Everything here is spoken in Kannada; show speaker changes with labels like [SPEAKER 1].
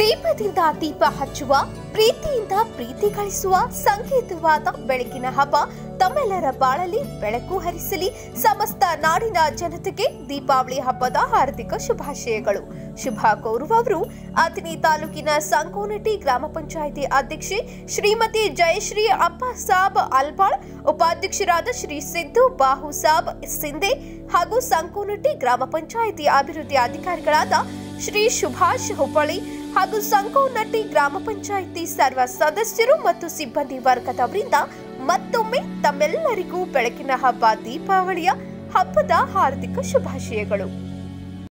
[SPEAKER 1] ದೀಪದಿಂದ ದೀಪ ಹಚ್ಚುವ ಪ್ರೀತಿಯಿಂದ ಪ್ರೀತಿ ಗಳಿಸುವ ಸಂಕೇತವಾದ ಬೆಳಕಿನ ಹಬ್ಬ ತಮ್ಮೆಲ್ಲರ ಬಾಳಲ್ಲಿ ಬೆಳಕು ಹರಿಸಲಿ ಸಮಸ್ತ ನಾಡಿನ ಜನತೆಗೆ ದೀಪಾವಳಿ ಹಬ್ಬದ ಹಾರ್ದಿಕ ಶುಭಾಶಯಗಳು ಶುಭ ಕೋರುವವರು ಅಥಣಿ ತಾಲೂಕಿನ ಸಂಕೋನಟಿ ಗ್ರಾಮ ಪಂಚಾಯಿತಿ ಅಧ್ಯಕ್ಷೆ ಶ್ರೀಮತಿ ಜಯಶ್ರೀ ಅಪ್ಪ ಸಾಬ್ ಅಲ್ಬಾಳ್ ಉಪಾಧ್ಯಕ್ಷರಾದ ಶ್ರೀ ಸಿದ್ದು ಬಾಹು ಸಾಬ್ ಸಿಂಧೆ ಹಾಗೂ ಸಂಕೋನಟಿ ಗ್ರಾಮ ಪಂಚಾಯಿತಿ ಅಭಿವೃದ್ಧಿ ಅಧಿಕಾರಿಗಳಾದ ಶ್ರೀ ಸುಭಾಷ್ ಹುಬ್ಬಳ್ಳಿ ಹಾಗೂ ಸಂಕೋನಟ್ಟಿ ಗ್ರಾಮ ಪಂಚಾಯಿತಿ ಸರ್ವ ಸದಸ್ಯರು ಮತ್ತು ಸಿಬ್ಬಂದಿ ವರ್ಗದವರಿಂದ ಮತ್ತೊಮ್ಮೆ ತಮ್ಮೆಲ್ಲರಿಗೂ ಬೆಳಕಿನ ಹಬ್ಬ ದೀಪಾವಳಿಯ ಹಬ್ಬದ ಹಾರ್ದಿಕ ಶುಭಾಶಯಗಳು